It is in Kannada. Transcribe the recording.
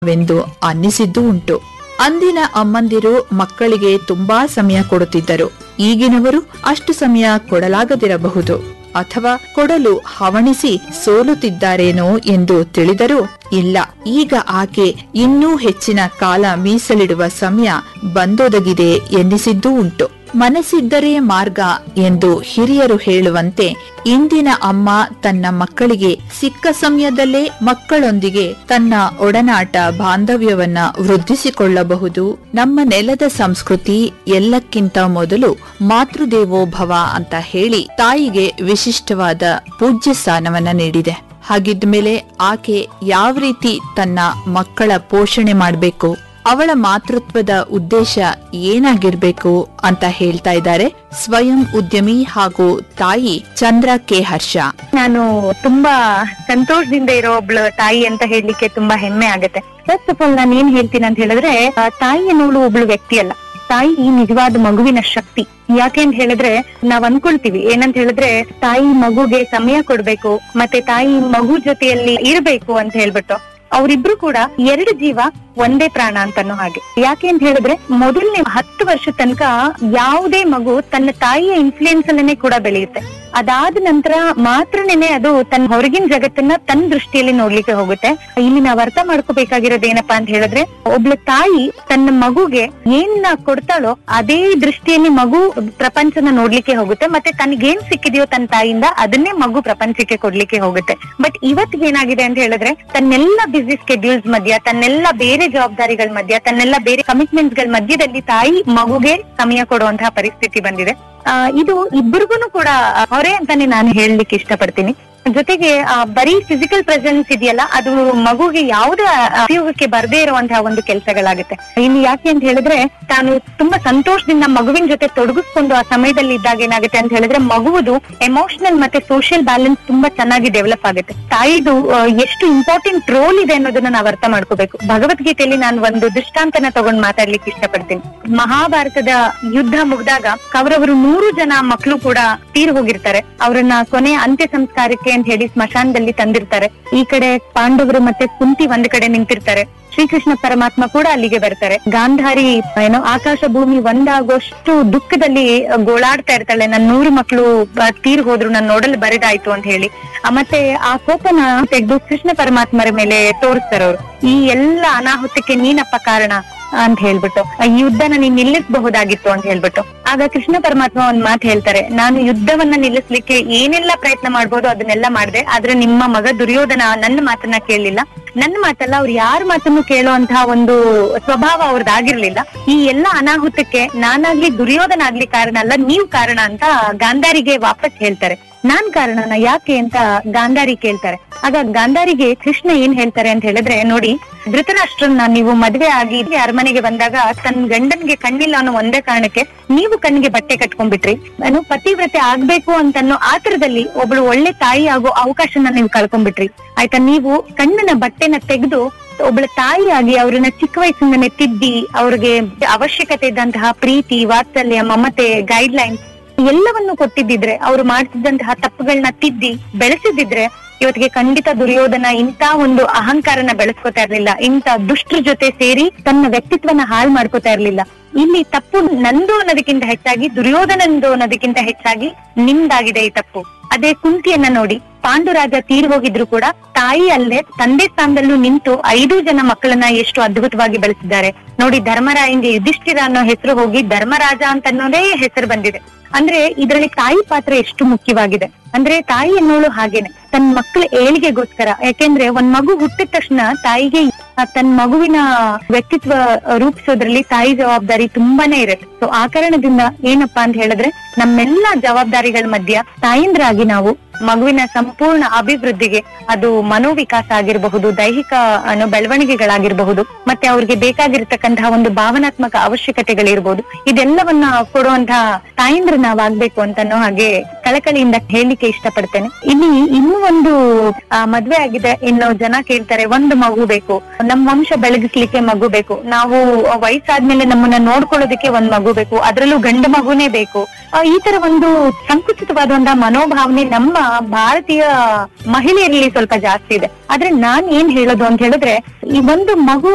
ವೆಂದು ಅನ್ನಿಸಿದ್ದೂ ಉಂಟು ಅಂದಿನ ಅಮ್ಮಂದಿರು ಮಕ್ಕಳಿಗೆ ತುಂಬಾ ಸಮಯ ಕೊಡುತ್ತಿದ್ದರು ಈಗಿನವರು ಅಷ್ಟು ಸಮಯ ಕೊಡಲಾಗದಿರಬಹುದು ಅಥವಾ ಕೊಡಲು ಹವಣಿಸಿ ಸೋಲುತ್ತಿದ್ದಾರೇನೋ ಎಂದು ತಿಳಿದರೂ ಇಲ್ಲ ಈಗ ಆಕೆ ಇನ್ನೂ ಹೆಚ್ಚಿನ ಕಾಲ ಮೀಸಲಿಡುವ ಸಮಯ ಬಂದೊದಗಿದೆ ಎನ್ನಿಸಿದ್ದೂ ಉಂಟು ಮನಸ್ಸಿದ್ದರೆ ಮಾರ್ಗ ಎಂದು ಹಿರಿಯರು ಹೇಳುವಂತೆ ಇಂದಿನ ಅಮ್ಮ ತನ್ನ ಮಕ್ಕಳಿಗೆ ಸಿಕ್ಕ ಸಮಯದಲ್ಲೇ ಮಕ್ಕಳೊಂದಿಗೆ ತನ್ನ ಒಡನಾಟ ಬಾಂಧವ್ಯವನ್ನ ವೃದ್ಧಿಸಿಕೊಳ್ಳಬಹುದು ನಮ್ಮ ನೆಲದ ಸಂಸ್ಕೃತಿ ಎಲ್ಲಕ್ಕಿಂತ ಮೊದಲು ಮಾತೃದೇವೋಭವ ಅಂತ ಹೇಳಿ ತಾಯಿಗೆ ವಿಶಿಷ್ಟವಾದ ಪೂಜ್ಯ ಸ್ಥಾನವನ್ನ ನೀಡಿದೆ ಹಾಗಿದ್ಮೇಲೆ ಆಕೆ ಯಾವ ರೀತಿ ತನ್ನ ಮಕ್ಕಳ ಪೋಷಣೆ ಮಾಡಬೇಕು ಅವಳ ಮಾತೃತ್ವದ ಉದ್ದೇಶ ಏನಾಗಿರ್ಬೇಕು ಅಂತ ಹೇಳ್ತಾ ಇದ್ದಾರೆ ಸ್ವಯಂ ಉದ್ಯಮಿ ಹಾಗೂ ತಾಯಿ ಚಂದ್ರ ಕೆ ಹರ್ಷ ನಾನು ತುಂಬಾ ಸಂತೋಷದಿಂದ ಇರೋ ಒಬ್ಳು ತಾಯಿ ಅಂತ ಹೇಳಲಿಕ್ಕೆ ತುಂಬಾ ಹೆಮ್ಮೆ ಆಗುತ್ತೆ ಫಸ್ಟ್ ಆಫ್ ಆಲ್ ನಾನು ಏನ್ ಹೇಳ್ತೀನಿ ಅಂತ ಹೇಳಿದ್ರೆ ಆ, ತಾಯಿ ಅನ್ನೋಳು ಒಬ್ಳು ವ್ಯಕ್ತಿ ಅಲ್ಲ ತಾಯಿ ನಿಜವಾದ ಮಗುವಿನ ಶಕ್ತಿ ಯಾಕೆ ಅಂತ ಹೇಳಿದ್ರೆ ನಾವ್ ಅನ್ಕೊಳ್ತೀವಿ ಏನಂತ ಹೇಳಿದ್ರೆ ತಾಯಿ ಮಗುಗೆ ಸಮಯ ಕೊಡ್ಬೇಕು ಮತ್ತೆ ತಾಯಿ ಮಗು ಜೊತೆಯಲ್ಲಿ ಇರ್ಬೇಕು ಅಂತ ಹೇಳ್ಬಿಟ್ಟು ಅವರಿಬ್ರು ಕೂಡ ಎರಡು ಜೀವ ಒಂದೇ ಪ್ರಾಣ ಅಂತನೋ ಹಾಗೆ ಯಾಕೆ ಅಂತ ಹೇಳಿದ್ರೆ ಮೊದಲನೇ ಹತ್ತು ವರ್ಷ ತನಕ ಯಾವುದೇ ಮಗು ತನ್ನ ತಾಯಿಯ ಇನ್ಫ್ಲೂಯೆನ್ಸ್ ಅಲ್ಲೇ ಕೂಡ ಬೆಳೆಯುತ್ತೆ ಅದಾದ ನಂತರ ಮಾತ್ರನೇ ಅದು ತನ್ನ ಹೊರಗಿನ ಜಗತ್ತನ್ನ ತನ್ನ ದೃಷ್ಟಿಯಲ್ಲಿ ನೋಡ್ಲಿಕ್ಕೆ ಹೋಗುತ್ತೆ ಇಲ್ಲಿ ನಾವ್ ಅರ್ಥ ಮಾಡ್ಕೋಬೇಕಾಗಿರೋದು ಏನಪ್ಪಾ ಅಂತ ಹೇಳಿದ್ರೆ ಒಬ್ಳು ತಾಯಿ ತನ್ನ ಮಗುಗೆ ಏನ್ ಕೊಡ್ತಾಳೋ ಅದೇ ದೃಷ್ಟಿಯಲ್ಲಿ ಮಗು ಪ್ರಪಂಚನ ನೋಡ್ಲಿಕ್ಕೆ ಹೋಗುತ್ತೆ ಮತ್ತೆ ತನಗೇನ್ ಸಿಕ್ಕಿದೆಯೋ ತನ್ನ ತಾಯಿಯಿಂದ ಅದನ್ನೇ ಮಗು ಪ್ರಪಂಚಕ್ಕೆ ಕೊಡ್ಲಿಕ್ಕೆ ಹೋಗುತ್ತೆ ಬಟ್ ಇವತ್ತಿಗೆ ಏನಾಗಿದೆ ಅಂತ ಹೇಳಿದ್ರೆ ತನ್ನೆಲ್ಲ ಬಿಸಿ ಸ್ಕೆಡ್ಯೂಲ್ಸ್ ಮಧ್ಯ ತನ್ನೆಲ್ಲ ಬೇರೆ ಜವಾಬ್ದಾರಿಗಳ ಮಧ್ಯ ತನ್ನೆಲ್ಲ ಬೇರೆ ಕಮಿಟ್ಮೆಂಟ್ಸ್ ಗಳ ಮಧ್ಯದಲ್ಲಿ ತಾಯಿ ಮಗುಗೆ ಸಮಯ ಕೊಡುವಂತಹ ಪರಿಸ್ಥಿತಿ ಬಂದಿದೆ ಆ, ಇದು ಇಬ್ಬರಿಗೂ ಕೂಡ ಹೊರೆ ಅಂತಾನೆ ನಾನು ಹೇಳಲಿಕ್ಕೆ ಇಷ್ಟಪಡ್ತೀನಿ ಜೊತೆಗೆ ಆ, ಬರೀ ಫಿಸಿಕಲ್ ಪ್ರೆಸೆನ್ಸ್ ಇದೆಯಲ್ಲ ಅದು ಮಗುಗೆ ಯಾವುದೇ ಉಪಯೋಗಕ್ಕೆ ಬರದೇ ಇರುವಂತಹ ಒಂದು ಕೆಲಸಗಳಾಗುತ್ತೆ ಇನ್ನು ಯಾಕೆ ಅಂತ ಹೇಳಿದ್ರೆ ತಾನು ತುಂಬಾ ಸಂತೋಷದಿಂದ ಮಗುವಿನ ಜೊತೆ ತೊಡಗಿಸ್ಕೊಂಡು ಆ ಸಮಯದಲ್ಲಿ ಇದ್ದಾಗ ಏನಾಗುತ್ತೆ ಅಂತ ಹೇಳಿದ್ರೆ ಮಗುವುದು ಎಮೋಷನಲ್ ಮತ್ತೆ ಸೋಷಿಯಲ್ ಬ್ಯಾಲೆನ್ಸ್ ತುಂಬಾ ಚೆನ್ನಾಗಿ ಡೆವಲಪ್ ಆಗುತ್ತೆ ತಾಯಿದು ಆ, ಎಷ್ಟು ಇಂಪಾರ್ಟೆಂಟ್ ರೋಲ್ ಇದೆ ಅನ್ನೋದನ್ನ ನಾವು ಅರ್ಥ ಮಾಡ್ಕೋಬೇಕು ಭಗವದ್ಗೀತೆಯಲ್ಲಿ ನಾನು ಒಂದು ದೃಷ್ಟಾಂತನ ತಗೊಂಡ್ ಮಾತಾಡ್ಲಿಕ್ಕೆ ಇಷ್ಟಪಡ್ತೀನಿ ಮಹಾಭಾರತದ ಯುದ್ಧ ಮುಗ್ದಾಗ ಕೌರವರು ನೂರು ಜನ ಮಕ್ಕಳು ಕೂಡ ತೀರ್ ಹೋಗಿರ್ತಾರೆ ಅವರನ್ನ ಕೊನೆ ಅಂತ್ಯ ಸಂಸ್ಕಾರಕ್ಕೆ ಅಂತ ಹೇಳಿ ಸ್ಮಶಾನದಲ್ಲಿ ತಂದಿರ್ತಾರೆ ಈ ಕಡೆ ಪಾಂಡವರು ಮತ್ತೆ ಕುಂತಿ ಒಂದ್ ಕಡೆ ನಿಂತಿರ್ತಾರೆ ಶ್ರೀಕೃಷ್ಣ ಪರಮಾತ್ಮ ಕೂಡ ಅಲ್ಲಿಗೆ ಬರ್ತಾರೆ ಗಾಂಧಾರಿ ಏನೋ ಆಕಾಶ ಭೂಮಿ ಒಂದಾಗೋಷ್ಟು ದುಃಖದಲ್ಲಿ ಗೋಳಾಡ್ತಾ ಇರ್ತಾಳೆ ನನ್ ನೂರು ಮಕ್ಕಳು ತೀರ್ ಹೋದ್ರು ನಾನು ನೋಡಲು ಬರಿದಾಯ್ತು ಅಂತ ಹೇಳಿ ಆ, ಮತ್ತೆ ಆ ಕೋಪನ ತೆಗೆದು ಕೃಷ್ಣ ಪರಮಾತ್ಮರ ಮೇಲೆ ತೋರಿಸ್ತಾರೆ ಅವ್ರು ಈ ಎಲ್ಲ ಅನಾಹುತಕ್ಕೆ ನೀನಪ್ಪ ಕಾರಣ ಅಂತ ಹೇಳ್ಬಿಟ್ಟು ಆ ಯುದ್ಧನ ನೀನ್ ನಿಲ್ಲಿಸಬಹುದಾಗಿತ್ತು ಅಂತ ಹೇಳ್ಬಿಟ್ಟು ಆಗ ಕೃಷ್ಣ ಪರಮಾತ್ಮ ಒಂದ್ ಮಾತು ಹೇಳ್ತಾರೆ ನಾನು ಯುದ್ಧವನ್ನ ನಿಲ್ಲಿಸ್ಲಿಕ್ಕೆ ಏನೆಲ್ಲ ಪ್ರಯತ್ನ ಮಾಡ್ಬೋದು ಅದನ್ನೆಲ್ಲ ಮಾಡಿದೆ ಆದ್ರೆ ನಿಮ್ಮ ಮಗ ದುರ್ಯೋಧನ ನನ್ನ ಮಾತನ್ನ ಕೇಳಲಿಲ್ಲ ನನ್ನ ಮಾತಲ್ಲ ಅವ್ರು ಯಾರ ಮಾತನ್ನು ಕೇಳುವಂತಹ ಒಂದು ಸ್ವಭಾವ ಅವ್ರದ್ದಾಗಿರ್ಲಿಲ್ಲ ಈ ಎಲ್ಲ ಅನಾಹುತಕ್ಕೆ ನಾನಾಗ್ಲಿ ದುರ್ಯೋಧನ ಆಗ್ಲಿ ಕಾರಣ ಅಲ್ಲ ನೀವು ಕಾರಣ ಅಂತ ಗಾಂಧಾರಿಗೆ ವಾಪಸ್ ಹೇಳ್ತಾರೆ ನಾನ್ ಕಾರಣನ ಯಾಕೆ ಅಂತ ಗಾಂಧಾರಿ ಕೇಳ್ತಾರೆ ಆಗ ಗಾಂಧಾರಿಗೆ ಕೃಷ್ಣ ಏನ್ ಹೇಳ್ತಾರೆ ಅಂತ ಹೇಳಿದ್ರೆ ನೋಡಿ ಧೃತರಾಷ್ಟ್ರನ್ನ ನೀವು ಮದ್ವೆ ಆಗಿ ಇಲ್ಲಿ ಅರಮನೆಗೆ ಬಂದಾಗ ತನ್ನ ಗಂಡನ್ಗೆ ಕಣ್ಣಿಲ್ಲ ಅನ್ನೋ ಒಂದೇ ಕಾರಣಕ್ಕೆ ನೀವು ಕಣ್ಣಿಗೆ ಬಟ್ಟೆ ಕಟ್ಕೊಂಡ್ಬಿಟ್ರಿ ನಾನು ಪತಿವ್ರತೆ ಆಗ್ಬೇಕು ಅಂತನ್ನೋ ಆತರದಲ್ಲಿ ಒಬ್ಳು ಒಳ್ಳೆ ತಾಯಿ ಆಗೋ ಅವಕಾಶನ ನೀವು ಕಳ್ಕೊಂಡ್ಬಿಟ್ರಿ ಆಯ್ತಾ ನೀವು ಕಣ್ಣಿನ ಬಟ್ಟೆನ ತೆಗೆದು ಒಬ್ಳ ತಾಯಿಯಾಗಿ ಅವ್ರನ್ನ ಚಿಕ್ಕ ವಯಸ್ಸಿಂದನೇ ತಿದ್ದಿ ಅವ್ರಿಗೆ ಅವಶ್ಯಕತೆ ಇದ್ದಂತಹ ಪ್ರೀತಿ ವಾತ್ಸಲ್ಯ ಮಮತೆ ಗೈಡ್ ಲೈನ್ಸ್ ಎಲ್ಲವನ್ನು ಕೊಟ್ಟಿದ್ದಿದ್ರೆ ಅವ್ರು ಮಾಡ್ತಿದ್ದಂತಹ ತಪ್ಪುಗಳನ್ನ ತಿದ್ದಿ ಬೆಳೆಸಿದಿದ್ರೆ ಇವತ್ತಿಗೆ ಖಂಡಿತ ದುರ್ಯೋಧನ ಇಂತ ಒಂದು ಅಹಂಕಾರನ ಬೆಳೆಸ್ಕೊತಾ ಇರ್ಲಿಲ್ಲ ಇಂತ ದುಷ್ಟ್ರ ಜೊತೆ ಸೇರಿ ತನ್ನ ವ್ಯಕ್ತಿತ್ವನ ಹಾಳು ಮಾಡ್ಕೋತಾ ಇರ್ಲಿಲ್ಲ ಇಲ್ಲಿ ತಪ್ಪು ನಂದು ಅನ್ನೋದಕ್ಕಿಂತ ಹೆಚ್ಚಾಗಿ ದುರ್ಯೋಧನಂದು ಅನ್ನೋದಕ್ಕಿಂತ ಹೆಚ್ಚಾಗಿ ನಿಮ್ದಾಗಿದೆ ಈ ತಪ್ಪು ಅದೇ ಕುಂತಿಯನ್ನ ನೋಡಿ ಪಾಂಡುರಾಜ ತೀರ್ ಹೋಗಿದ್ರು ಕೂಡ ತಾಯಿ ಅಲ್ಲೇ ತಂದೆ ಸ್ಥಾನದಲ್ಲೂ ನಿಂತು ಐದು ಜನ ಮಕ್ಕಳನ್ನ ಎಷ್ಟು ಅದ್ಭುತವಾಗಿ ಬೆಳೆಸಿದ್ದಾರೆ ನೋಡಿ ಧರ್ಮರಾಯಂಗೆ ಯುಧಿಷ್ಠಿರ ಅನ್ನೋ ಹೆಸರು ಹೋಗಿ ಧರ್ಮರಾಜ ಅಂತ ಅನ್ನೋದೇ ಹೆಸರು ಬಂದಿದೆ ಅಂದ್ರೆ ಇದರಲ್ಲಿ ತಾಯಿ ಪಾತ್ರ ಎಷ್ಟು ಮುಖ್ಯವಾಗಿದೆ ಅಂದ್ರೆ ತಾಯಿ ಅನ್ನೋಳು ಹಾಗೇನೆ ತನ್ನ ಮಕ್ಕಳ ಏಳಿಗೆಗೋಸ್ಕರ ಯಾಕೆಂದ್ರೆ ಒಂದ್ ಮಗು ಹುಟ್ಟಿದ ತಕ್ಷಣ ತಾಯಿಗೆ ಆ ತನ್ನ ಮಗುವಿನ ವ್ಯಕ್ತಿತ್ವ ರೂಪಿಸೋದ್ರಲ್ಲಿ ತಾಯಿ ಜವಾಬ್ದಾರಿ ತುಂಬಾನೇ ಇರುತ್ತೆ ಸೊ ಆ ಕಾರಣದಿಂದ ಏನಪ್ಪಾ ಅಂತ ಹೇಳಿದ್ರೆ ನಮ್ಮೆಲ್ಲಾ ಜವಾಬ್ದಾರಿಗಳ ಮಧ್ಯ ತಾಯಿಂದ್ರಾಗಿ ನಾವು ಮಗುವಿನ ಸಂಪೂರ್ಣ ಅಭಿವೃದ್ಧಿಗೆ ಅದು ಮನೋವಿಕಾಸ ಆಗಿರಬಹುದು ದೈಹಿಕ ಅನ್ನೋ ಬೆಳವಣಿಗೆಗಳಾಗಿರಬಹುದು ಮತ್ತೆ ಅವ್ರಿಗೆ ಬೇಕಾಗಿರ್ತಕ್ಕಂತಹ ಒಂದು ಭಾವನಾತ್ಮಕ ಅವಶ್ಯಕತೆಗಳಿರ್ಬೋದು ಇದೆಲ್ಲವನ್ನ ಕೊಡುವಂತಹ ತಾಯಿಂದ್ರ ನಾವಾಗ್ಬೇಕು ಅಂತನೋ ಹಾಗೆ ಕಳಕಳಿಯಿಂದ ಹೇಳಲಿಕ್ಕೆ ಇಷ್ಟಪಡ್ತೇನೆ ಇಲ್ಲಿ ಇನ್ನೂ ಒಂದು ಆ, ಮದ್ವೆ ಆಗಿದೆ ಇನ್ನು ಜನ ಕೇಳ್ತಾರೆ ಒಂದು ಮಗು ಬೇಕು ನಮ್ ವಂಶ ಬೆಳಗಿಸ್ಲಿಕ್ಕೆ ಮಗು ಬೇಕು ನಾವು ವಯಸ್ಸಾದ್ಮೇಲೆ ನಮ್ಮನ್ನ ನೋಡ್ಕೊಳ್ಳೋದಕ್ಕೆ ಒಂದ್ ಮಗು ಬೇಕು ಅದ್ರಲ್ಲೂ ಗಂಡು ಮಗುನೇ ಬೇಕು ಆ, ಈ ತರ ಒಂದು ಸಂಕುಚಿತವಾದಂತಹ ಮನೋಭಾವನೆ ನಮ್ಮ ಭಾರತೀಯ ಮಹಿಳೆಯರಲ್ಲಿ ಸ್ವಲ್ಪ ಜಾಸ್ತಿ ಇದೆ ಆದ್ರೆ ನಾನ್ ಏನ್ ಹೇಳೋದು ಅಂತ ಹೇಳಿದ್ರೆ ಈ ಒಂದು ಮಗು